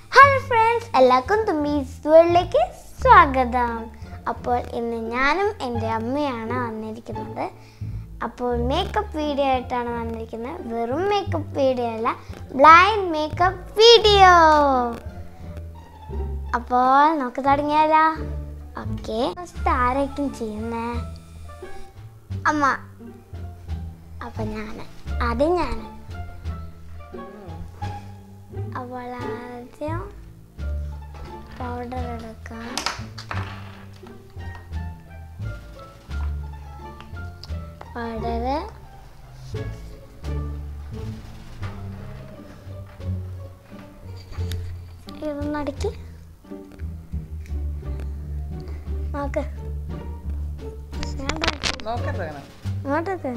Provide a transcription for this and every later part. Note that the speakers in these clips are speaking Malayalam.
ഹലോ ഫ്രണ്ട്സ് എല്ലാവർക്കും തുമ്പീസ് വേൾഡിലേക്ക് സ്വാഗതം അപ്പോൾ ഇന്ന് ഞാനും എൻ്റെ അമ്മയാണ് വന്നിരിക്കുന്നത് അപ്പോൾ മേക്കപ്പ് വീഡിയോ ആയിട്ടാണ് വന്നിരിക്കുന്നത് വെറും മേക്കപ്പ് വീഡിയോ അല്ല ബ്ലൈൻഡ് മേക്കപ്പ് വീഡിയോ അപ്പോൾ നമുക്ക് തുടങ്ങിയാലോ ഓക്കെ ഫസ്റ്റ് ആരായിട്ടും ചെയ്യുന്നേ അമ്മ അപ്പം ഞാൻ ആദ്യം ഞാൻ അപ്പോൾ ആദ്യം പൗഡർ എടുക്കാം പൗഡർ ഇതൊന്നടക്കി നോക്ക് ഞാൻ ഇതാക്കി. നോക്കട്ടെ അങ്ങനെ ഇങ്ങോട്ടൊക്കെ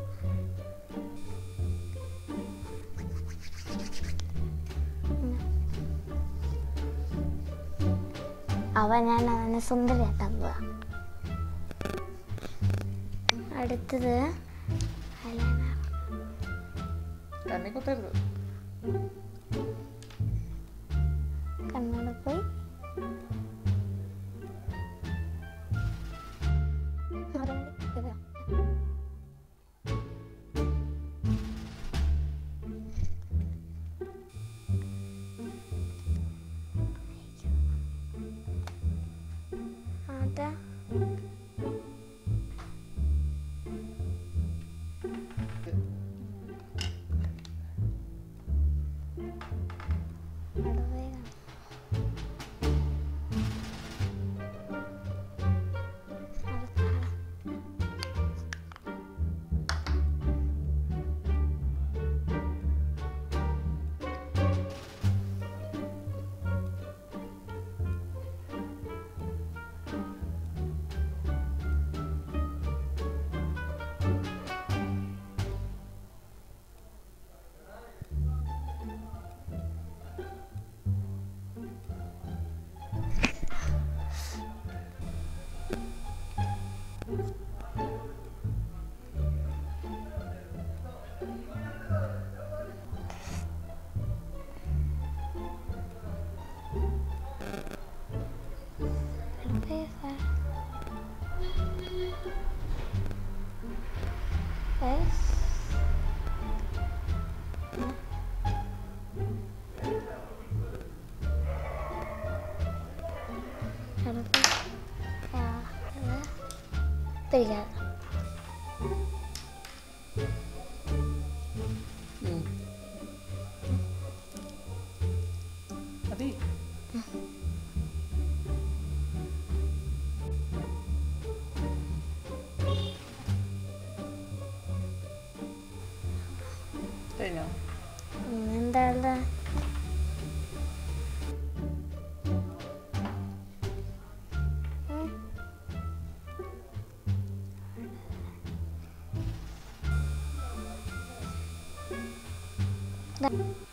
അവ ഞാൻ അവനെ സുന്ദരിയാക്കാൻ പോവാ അടുത്തത് eyeliner. കണ്ണി കുത്തരുത് കണ്ണട പോയി അതാ അവിടെ പോയി കാണാം. അവിടെ കാണാം. അവിടെ പോയി കാണാം. Yes. അവിടെ പോയി. ആ, ഇത് പിടിക്കാതെ. ഉം. മതി കഴിഞ്ഞോ ഉം, എന്താ ഉള്ളത്? ഉം. ദാ.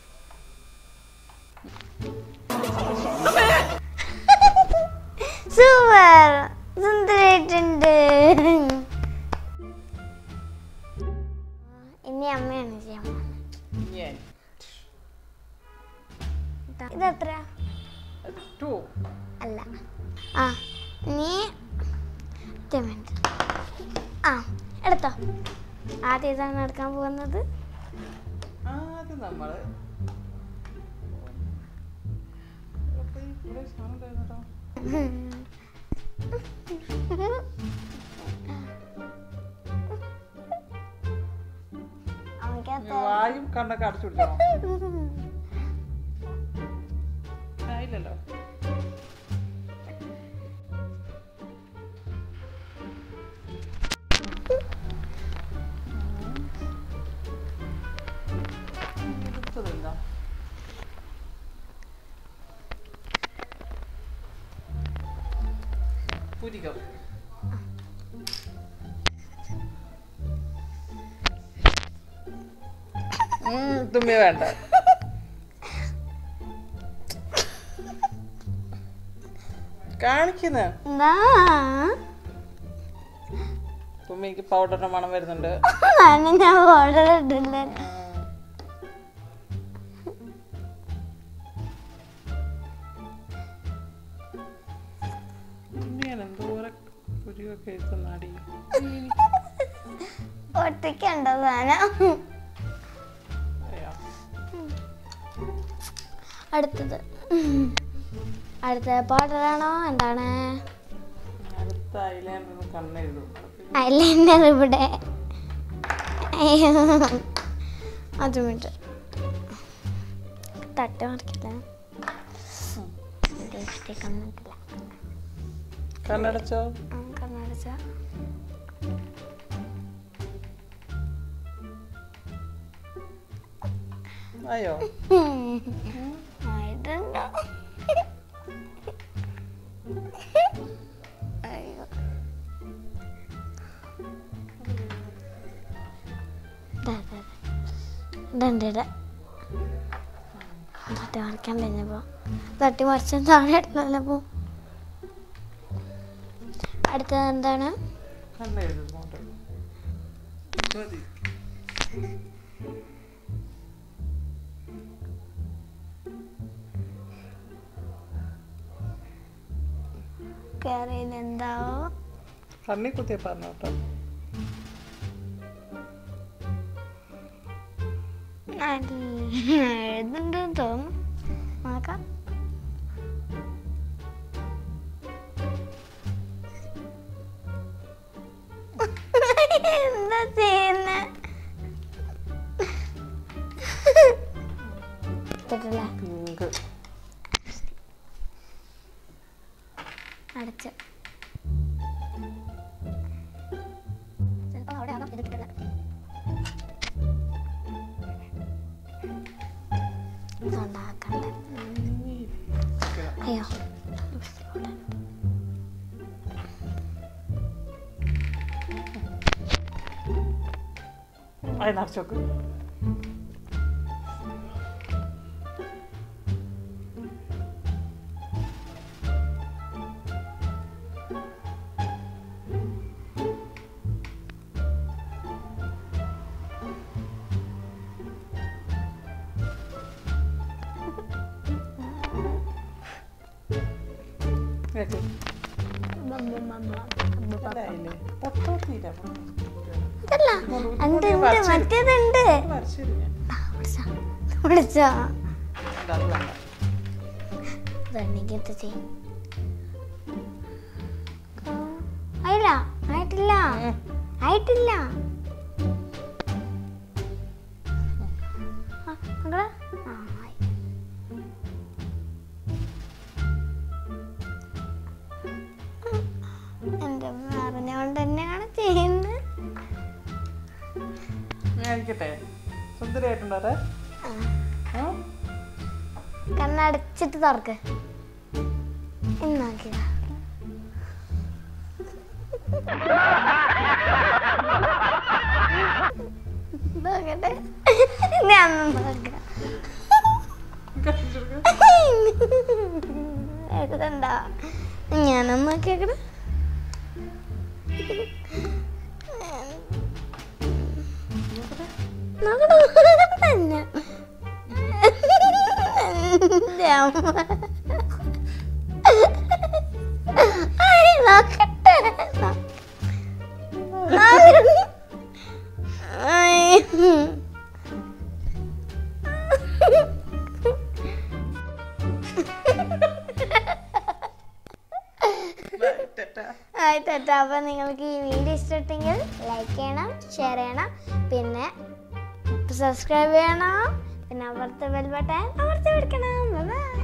സൂപ്പർ സുന്ദരായിട്ടുണ്ട് ഇനി അമ്മയാണ് ചെയ്യാൻ പോകുന്നത് ഞാൻ ഇതാ. ഇതെത്ര ടു അല്ല ആ നീ ഒറ്റ മിനിറ്റ് ആ എടുത്തോ ആദ്യം ഇതാണ് എടുക്കാൻ പോകുന്നത് ആദ്യം നമ്മള് ഇവിടെ ഇവിടെ സാധനം ഉണ്ടായിരുന്നല്ലോ. ഇനി അവനക്കകത്ത് വായും കണ്ണൊക്കെ അടച്ചു പിടിച്ചോ ആയില്ലല്ലോ എടുത്തതില്ല. പുരികം ഉം, തുമ്മി വേണ്ട കാണിക്കുന്ന എന്താ തുമ്മിക്ക് പൗഡറിന്റെ മണം വരുന്നുണ്ട് ആണ് ഞാൻ ഓർഡർ ഇട്ടില്ല ഉം. എഴുത്തുന്നാടി ഒറ്റയ്ക്കുണ്ടോ സാധനം അയ്യോ അടുത്തത് അടുത്ത പാട്ടറാണോ എന്താണ് അടുത്ത ഐലൈനർ കണ്ണെഴുതും ഐലൈനർ ഇവിടെ അയ്യോ അത് മിനിറ്റ് തട്ട് മറിക്കില്ല ലിപ്സ്റ്റിക് ഒന്നും ഇട്ടില്ല കണ്ണടച്ചോ ആ, കണ്ണടച്ച അയ്യോ ആയിട്ടുണ്ടോ അയ്യോ ദാ, ദാ, ദാ. ഇതുണ്ട് ഇവിടെ തട്ടി മറിക്കാൻ കഴിഞ്ഞപ്പോ തട്ടി മറിച്ച താഴെ ഇടലപ്പോ അടുത്തത് എന്താണ് കണ്ണെഴുതും അങ്ങോട്ട് മതി കയറിയിൽ എന്താവോ കണ്ണി കുത്തിയ പറഞ്ഞു കേട്ടോ എഴുതുണ്ടെന്ന് തോന്നുന്നു നോക്കാം എന്താ ചെയ്യുന്ന പിങ്ക് അടച്ച് ചിലപ്പോ അവിടെ ആകാം ഇതിട്ടില്ല ഉണ്ടാക്കണ്ടേ അയ്യോ അത് നിറച്ചോക്ക് കേക്ക്. ഇതായില്ലേ? പൊട്ടോ തീരെ അതല്ല ഉണ്ട് ഉണ്ട് മറ്റേതുണ്ട് വരച്ചില്ല വിളിച്ചോ വിളിച്ചോ അത് വേണ്ട ഇതെനിക്ക് ചെയ്യും ആയില്ല ആയിട്ടില്ല ആയിട്ടില്ല ആ, മകളെ? ആ, ആയി. എന്റെ പറഞ്ഞോണ്ട് തന്നെയാണ് ചെയ്യുന്നത് ഞാൻ ഇരിക്കട്ടെ സുന്ദരിയായിട്ടുണ്ടോ അതെ ആ? കണ്ണടച്ചിട്ട് തുറക്ക് എന്നാക്കിയ നോക്കട്ടെ ഞാൻ നോക്കാം കാണിച്ചെടുക്ക്. എഴുതണ്ട ഞാനൊന്ന് നോക്കിയേക്കണേ നോക്കട്ടെ തന്നെ എൻ്റെ അമ്മ ആയി നോക്കട്ടെ നോക്കട്ടെ. ആയി. Bye, tata. ആയിട്ടോ അപ്പോൾ നിങ്ങൾക്ക് ഈ വീഡിയോ ഇഷ്ടപ്പെട്ടെങ്കിൽ ലൈക്ക് ചെയ്യണം ഷെയർ ചെയ്യണം പിന്നെ സബ്സ്ക്രൈബ് ചെയ്യണം പിന്നെ അവിടുത്തെ ബെൽ ബട്ടൺ അമർത്തി പിടിക്കണം ബൈ